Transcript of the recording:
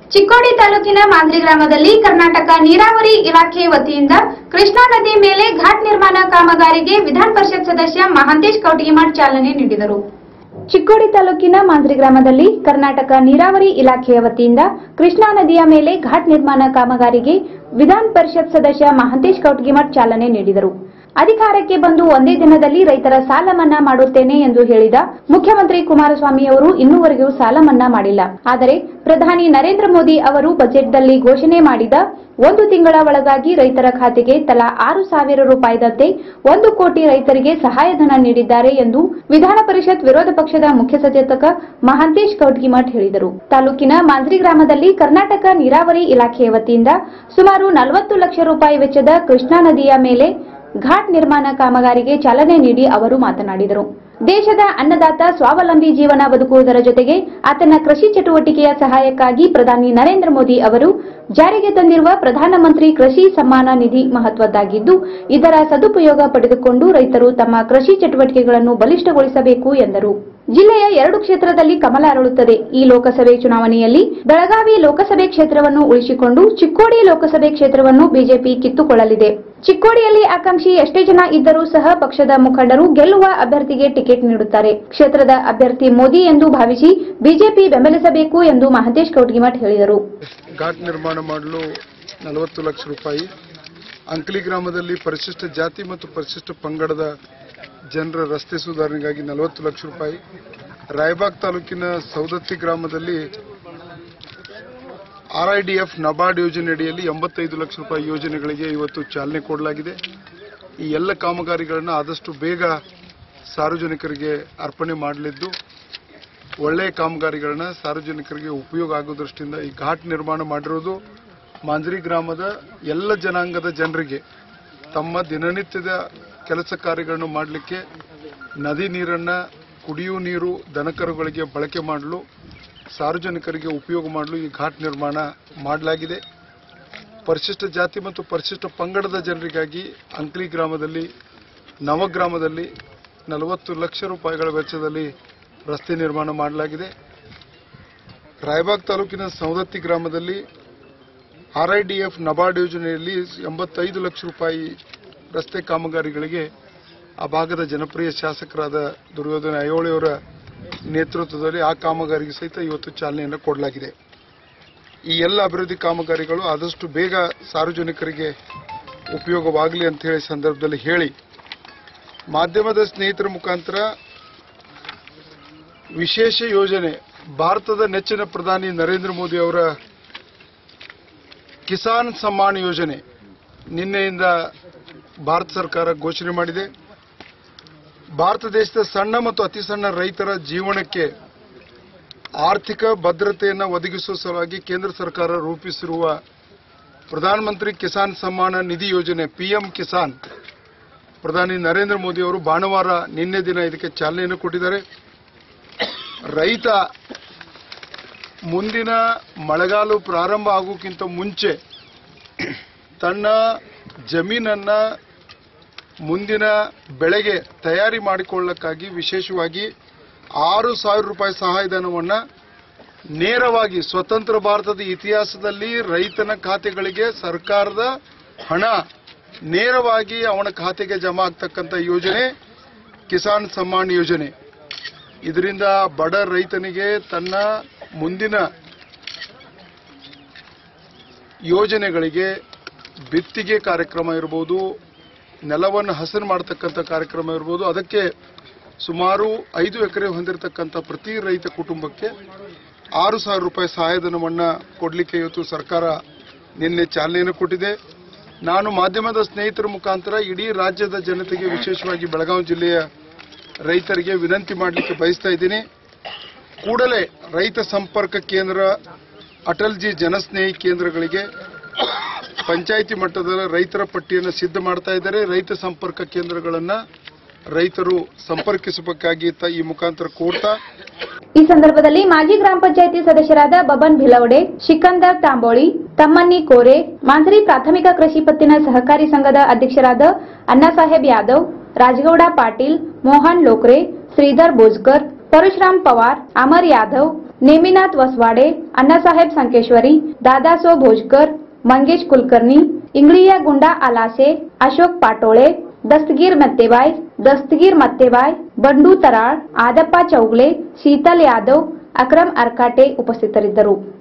ಚಿಕ್ಕೋಡಿ ತಾಲೂಕಿನ ಮಾಂದ್ರಿ ಗ್ರಾಮದಲ್ಲಿ ಕರ್ನಾಟಕ ನೀರಾವರಿ ಇಲಾಖೆ ವತಿಯಿಂದ ಕೃಷ್ಣಾ ನದಿ ಮೇಲೆ ಘಾಟ್ ನಿರ್ಮಾಣ ಕಾಮಗಾರಿಗೆ ವಿಧಾನ ಪರಿಷತ್ ಸದಸ್ಯ ಮಹಾಂತೇಶ್ ಕೌಟಿಗಿಮಠ್ ಚಾಲನೆ ನೀಡಿದರು ಚಿಕ್ಕೋಡಿ ತಾಲೂಕಿನ ಮಾಂದ್ರಿ ಗ್ರಾಮದಲ್ಲಿ ಕರ್ನಾಟಕ ನೀರಾವರಿ ಇಲಾಖೆಯ ವತಿಯಿಂದ ಕೃಷ್ಣಾ ನದಿಯ ಮೇಲೆ ಘಾಟ್ ನಿರ್ಮಾಣ ಕಾಮಗಾರಿಗೆ ವಿಧಾನ ಪರಿಷತ್ ಸದಸ್ಯ ಮಹಾಂತೇಶ್ ಕೌಟಗಿಮಠ್ ಚಾಲನೆ ನೀಡಿದರು ಅಧಿಕಾರಕ್ಕೆ ಬಂದು ಒಂದೇ ದಿನದಲ್ಲಿ ರೈತರ ಸಾಲ ಮನ್ನಾ ಮಾಡುತ್ತೇನೆ ಎಂದು ಹೇಳಿದ ಮುಖ್ಯಮಂತ್ರಿ ಕುಮಾರಸ್ವಾಮಿ ಅವರು ಇನ್ನೂವರೆಗೂ ಸಾಲ ಮನ್ನಾ ಮಾಡಿಲ್ಲ ಆದರೆ ಪ್ರಧಾನಿ ನರೇಂದ್ರ ಮೋದಿ ಅವರು ಬಜೆಟ್ನಲ್ಲಿ ಘೋಷಣೆ ಮಾಡಿದ ಒಂದು ತಿಂಗಳ ಒಳಗಾಗಿ ರೈತರ ಖಾತೆಗೆ ತಲಾ ಆರು ಸಾವಿರ ರೂಪಾಯಿದಂತೆ ಒಂದು ಕೋಟಿ ರೈತರಿಗೆ ಸಹಾಯಧನ ನೀಡಿದ್ದಾರೆ ಎಂದು ವಿಧಾನ ಪರಿಷತ್ ವಿರೋಧ ಪಕ್ಷದ ಮುಖ್ಯ ಸಚೇತಕ ಮಹಾಂತೇಶ್ ಕೌಟ್ಗಿಮಠ್ ಹೇಳಿದರು ತಾಲೂಕಿನ ಮಾಂಜ್ರಿ ಗ್ರಾಮದಲ್ಲಿ ಕರ್ನಾಟಕ ನೀರಾವರಿ ಇಲಾಖೆಯ ವತಿಯಿಂದ ಸುಮಾರು ನಲವತ್ತು ಲಕ್ಷ ರೂಪಾಯಿ ವೆಚ್ಚದ ಕೃಷ್ಣಾ ನದಿಯ ಮೇಲೆ ಘಾಟ್ ನಿರ್ಮಾಣ ಕಾಮಗಾರಿಗೆ ಚಾಲನೆ ನೀಡಿ ಅವರು ಮಾತನಾಡಿದರು ದೇಶದ ಅನ್ನದಾತ ಸ್ವಾವಲಂಬಿ ಜೀವನ ಬದುಕುವುದರ ಜೊತೆಗೆ ಆತನ ಕೃಷಿ ಚಟುವಟಿಕೆಯ ಸಹಾಯಕ್ಕಾಗಿ ಪ್ರಧಾನಿ ನರೇಂದ್ರ ಮೋದಿ ಅವರು ಜಾರಿಗೆ ತಂದಿರುವ ಪ್ರಧಾನಮಂತ್ರಿ ಕೃಷಿ ಸಮ್ಮಾನ ನಿಧಿ ಮಹತ್ವದ್ದಾಗಿದ್ದು ಇದರ ಸದುಪಯೋಗ ಪಡೆದುಕೊಂಡು ರೈತರು ತಮ್ಮ ಕೃಷಿ ಚಟುವಟಿಕೆಗಳನ್ನು ಬಲಿಷ್ಠಗೊಳಿಸಬೇಕು ಎಂದರು ಜಿಲ್ಲೆಯ ಎರಡು ಕ್ಷೇತ್ರದಲ್ಲಿ ಕಮಲ ಅರಳುತ್ತದೆ ಈ ಲೋಕಸಭೆ ಚುನಾವಣೆಯಲ್ಲಿ ಬೆಳಗಾವಿ ಲೋಕಸಭೆ ಕ್ಷೇತ್ರವನ್ನು ಉಳಿಸಿಕೊಂಡು ಚಿಕ್ಕೋಡಿ ಲೋಕಸಭೆ ಕ್ಷೇತ್ರವನ್ನು ಬಿಜೆಪಿ ಕಿತ್ತುಕೊಳ್ಳಲಿದೆ ಚಿಕ್ಕೋಡಿಯಲ್ಲಿ ಆಕಾಂಕ್ಷಿ ಎಷ್ಟೇ ಜನ ಇದ್ದರೂ ಸಹ ಪಕ್ಷದ ಮುಖಂಡರು ಗೆಲ್ಲುವ ಅಭ್ಯರ್ಥಿಗೆ ಟಿಕೆಟ್ ನೀಡುತ್ತಾರೆ ಕ್ಷೇತ್ರದ ಅಭ್ಯರ್ಥಿ ಮೋದಿ ಎಂದು ಭಾವಿಸಿ ಬಿಜೆಪಿ ಬೆಂಬಲಿಸಬೇಕು ಎಂದು ಮಹಂತೇಶ್ ಕೌಟಗಿಮಠ್ ಹೇಳಿದರು ಘಾಟ್ ನಿರ್ಮಾಣ ಮಾಡಲು ನಲವತ್ತು ಲಕ್ಷ ರೂಪಾಯಿ ಅಂಕಲಿ ಗ್ರಾಮದಲ್ಲಿ ಪರಿಶಿಷ್ಟ ಜಾತಿ ಮತ್ತು ಪರಿಶಿಷ್ಟ ಪಂಗಡದ ಜನರ ರಸ್ತೆ ಸುಧಾರಣೆಗಾಗಿ ನಲವತ್ತು ಲಕ್ಷ ರೂಪಾಯಿ ರಾಯಬಾಗ್ ತಾಲೂಕಿನ ಸೌದತ್ತಿ ಗ್ರಾಮದಲ್ಲಿ ಆರ್ಐಡಿಎಫ್ ನಬಾರ್ಡ್ ಯೋಜನೆಯಡಿಯಲ್ಲಿ ಎಂಬತ್ತೈದು ಲಕ್ಷ ರೂಪಾಯಿ ಯೋಜನೆಗಳಿಗೆ ಇವತ್ತು ಚಾಲನೆ ಕೊಡಲಾಗಿದೆ ಈ ಎಲ್ಲ ಕಾಮಗಾರಿಗಳನ್ನು ಆದಷ್ಟು ಬೇಗ ಸಾರ್ವಜನಿಕರಿಗೆ ಅರ್ಪಣೆ ಮಾಡಲಿದ್ದು ಒಳ್ಳೆಯ ಕಾಮಗಾರಿಗಳನ್ನ ಸಾರ್ವಜನಿಕರಿಗೆ ಉಪಯೋಗ ಆಗೋ ದೃಷ್ಟಿಯಿಂದ ಈ ಘಾಟ್ ನಿರ್ಮಾಣ ಮಾಡಿರೋದು ಮಾಂಜ್ರಿ ಗ್ರಾಮದ ಎಲ್ಲ ಜನಾಂಗದ ಜನರಿಗೆ ತಮ್ಮ ದಿನನಿತ್ಯದ ಕೆಲಸ ಕಾರ್ಯಗಳನ್ನು ಮಾಡಲಿಕ್ಕೆ ನದಿ ನೀರನ್ನು ಕುಡಿಯುವ ನೀರು ದನಕರುಗಳಿಗೆ ಬಳಕೆ ಮಾಡಲು ಸಾರ್ವಜನಿಕರಿಗೆ ಉಪಯೋಗ ಮಾಡಲು ಈ ಘಾಟ್ ನಿರ್ಮಾಣ ಮಾಡಲಾಗಿದೆ ಪರಿಶಿಷ್ಟ ಜಾತಿ ಮತ್ತು ಪರಿಶಿಷ್ಟ ಪಂಗಡದ ಜನರಿಗಾಗಿ ಅಂಕ್ಲಿ ಗ್ರಾಮದಲ್ಲಿ ನವಗ್ರಾಮದಲ್ಲಿ ನಲವತ್ತು ಲಕ್ಷ ರೂಪಾಯಿಗಳ ವೆಚ್ಚದಲ್ಲಿ ರಸ್ತೆ ನಿರ್ಮಾಣ ಮಾಡಲಾಗಿದೆ ರಾಯಬಾಗ್ ತಾಲೂಕಿನ ಸೌದತ್ತಿ ಗ್ರಾಮದಲ್ಲಿ ಆರ್ಐಡಿಎಫ್ ನಬಾರ್ಡ್ ಯೋಜನೆಯಲ್ಲಿ ಎಂಬತ್ತೈದು ಲಕ್ಷ ರೂಪಾಯಿ ರಸ್ತೆ ಕಾಮಗಾರಿಗಳಿಗೆ ಆ ಭಾಗದ ಜನಪ್ರಿಯ ಶಾಸಕರಾದ ದುರ್ಯೋಧನ ಐಹೊಳೆಯವರ ನೇತೃತ್ವದಲ್ಲಿ ಆ ಕಾಮಗಾರಿಗೆ ಸಹಿತ ಇವತ್ತು ಚಾಲನೆಯನ್ನು ಕೊಡಲಾಗಿದೆ ಈ ಎಲ್ಲ ಅಭಿವೃದ್ಧಿ ಕಾಮಗಾರಿಗಳು ಆದಷ್ಟು ಬೇಗ ಸಾರ್ವಜನಿಕರಿಗೆ ಉಪಯೋಗವಾಗಲಿ ಅಂತ ಹೇಳಿ ಸಂದರ್ಭದಲ್ಲಿ ಹೇಳಿ ಮಾಧ್ಯಮದ ಸ್ನೇಹಿತರ ಮುಖಾಂತರ ವಿಶೇಷ ಯೋಜನೆ ಭಾರತದ ನೆಚ್ಚಿನ ಪ್ರಧಾನಿ ನರೇಂದ್ರ ಮೋದಿ ಅವರ ಕಿಸಾನ್ ಸಮ್ಮಾನ್ ಯೋಜನೆ ನಿನ್ನೆಯಿಂದ ಭಾರತ ಸರ್ಕಾರ ಘೋಷಣೆ ಮಾಡಿದೆ ಭಾರತ ದೇಶದ ಸಣ್ಣ ಮತ್ತು ಅತಿ ಸಣ್ಣ ರೈತರ ಜೀವನಕ್ಕೆ ಆರ್ಥಿಕ ಭದ್ರತೆಯನ್ನು ಒದಗಿಸುವ ಸಲುವಾಗಿ ಕೇಂದ್ರ ಸರ್ಕಾರ ರೂಪಿಸಿರುವ ಪ್ರಧಾನಮಂತ್ರಿ ಕಿಸಾನ್ ಸಮ್ಮಾನ ನಿಧಿ ಯೋಜನೆ ಪಿಎಂ ಕಿಸಾನ್ ಪ್ರಧಾನಿ ನರೇಂದ್ರ ಮೋದಿ ಅವರು ಭಾನುವಾರ ನಿನ್ನೆ ದಿನ ಇದಕ್ಕೆ ಚಾಲನೆಯನ್ನು ಕೊಟ್ಟಿದ್ದಾರೆ ರೈತ ಮುಂದಿನ ಮಳೆಗಾಲ ಪ್ರಾರಂಭ ಆಗೋಕ್ಕಿಂತ ಮುಂಚೆ ತನ್ನ ಜಮೀನನ್ನ ಮುಂದಿನ ಬೆಳೆಗೆ ತಯಾರಿ ಮಾಡಿಕೊಳ್ಳಕ್ಕಾಗಿ ವಿಶೇಷವಾಗಿ ಆರು ಸಾವಿರ ರೂಪಾಯಿ ಸಹಾಯಧನವನ್ನು ನೇರವಾಗಿ ಸ್ವತಂತ್ರ ಭಾರತದ ಇತಿಹಾಸದಲ್ಲಿ ರೈತನ ಖಾತೆಗಳಿಗೆ ಸರ್ಕಾರದ ಹಣ ನೇರವಾಗಿ ಅವನ ಖಾತೆಗೆ ಜಮಾ ಆಗ್ತಕ್ಕಂಥ ಯೋಜನೆ ಕಿಸಾನ್ ಸಮ್ಮಾನ್ ಯೋಜನೆ ಇದರಿಂದ ಬಡ ರೈತನಿಗೆ ತನ್ನ ಮುಂದಿನ ಯೋಜನೆಗಳಿಗೆ ಬಿತ್ತಿಗೆ ಕಾರ್ಯಕ್ರಮ ಇರ್ಬೋದು ನೆಲವನ್ನು ಹಸನು ಮಾಡತಕ್ಕಂಥ ಕಾರ್ಯಕ್ರಮ ಇರ್ಬೋದು ಅದಕ್ಕೆ ಸುಮಾರು ಐದು ಎಕರೆ ಹೊಂದಿರತಕ್ಕಂಥ ಪ್ರತಿ ರೈತ ಕುಟುಂಬಕ್ಕೆ ಆರು ಸಾವಿರ ರೂಪಾಯಿ ಸಹಾಯಧನವನ್ನು ಕೊಡಲಿಕ್ಕೆ ಇವತ್ತು ಸರ್ಕಾರ ನಿನ್ನೆ ಚಾಲನೆಯನ್ನು ಕೊಟ್ಟಿದೆ ನಾನು ಮಾಧ್ಯಮದ ಸ್ನೇಹಿತರ ಮುಖಾಂತರ ಇಡೀ ರಾಜ್ಯದ ಜನತೆಗೆ ವಿಶೇಷವಾಗಿ ಬೆಳಗಾವಿ ಜಿಲ್ಲೆಯ ರೈತರಿಗೆ ವಿನಂತಿ ಮಾಡಲಿಕ್ಕೆ ಬಯಸ್ತಾ ಇದ್ದೀನಿ ಕೂಡಲೇ ರೈತ ಸಂಪರ್ಕ ಕೇಂದ್ರ ಅಟಲ್ಜಿ ಜನಸ್ನೇಹಿ ಕೇಂದ್ರಗಳಿಗೆ ಪಂಚಾಯಿತಿ ಮಟ್ಟದ ರೈತರ ಪಟ್ಟಿಯನ್ನು ಸಿದ್ಧ ಮಾಡ್ತಾ ಇದ್ದಾರೆ ರೈತ ಸಂಪರ್ಕ ಕೇಂದ್ರಗಳನ್ನು ರೈತರು ಸಂಪರ್ಕಿಸಬೇಕಾಗಿ ತ- ಈ ಮುಖಾಂತರ ಕೋರ್ತಾ ಈ ಸಂದರ್ಭದಲ್ಲಿ ಮಾಜಿ ಗ್ರಾಮ ಪಂಚಾಯಿತಿ ಸದಸ್ಯರಾದ ಬಬನ್ ಭಿಲವಡೆ ಶಿಕಂದರ್ ತಾಂಬೋಳಿ ತಮ್ಮನ್ನಿ ಕೋರೆ ಮಾಂದ್ರಿ ಪ್ರಾಥಮಿಕ ಕೃಷಿ ಪತ್ತಿನ ಸಹಕಾರಿ ಸಂಘದ ಅಧ್ಯಕ್ಷರಾದ ಅಣ್ಣಾಸಾಹೇಬ್ ಯಾದವ್ ರಾಜಗೌಡ ಪಾಟೀಲ್ ಮೋಹನ್ ಲೋಕ್ರೆ ಶ್ರೀಧರ್ ಬೋಜ್ಕರ್ ಪರಶುರಾಮ್ ಪವಾರ್ ಅಮರ್ ಯಾದವ್ ನೇಮಿನಾಥ್ ವಸವಾಡೆ अण्णासाहेब संकेश्वरी दादासो भोजकर मंगेश कुलकर्णी इंगळिया गुंडा आलासे अशोक पाटोळे दस्तगीर मत्तेबाई दस्तगीर मत्तेबाई बंडू तराळ आदप्ಪ ಚೌಗ್ಲೆ ಶೀತಲ್ ಯಾದವ್ ಅಕ್ರಮ್ ಅರ್ಕಾಟೆ ಉಪಸ್ಥಿತರಿದ್ದರು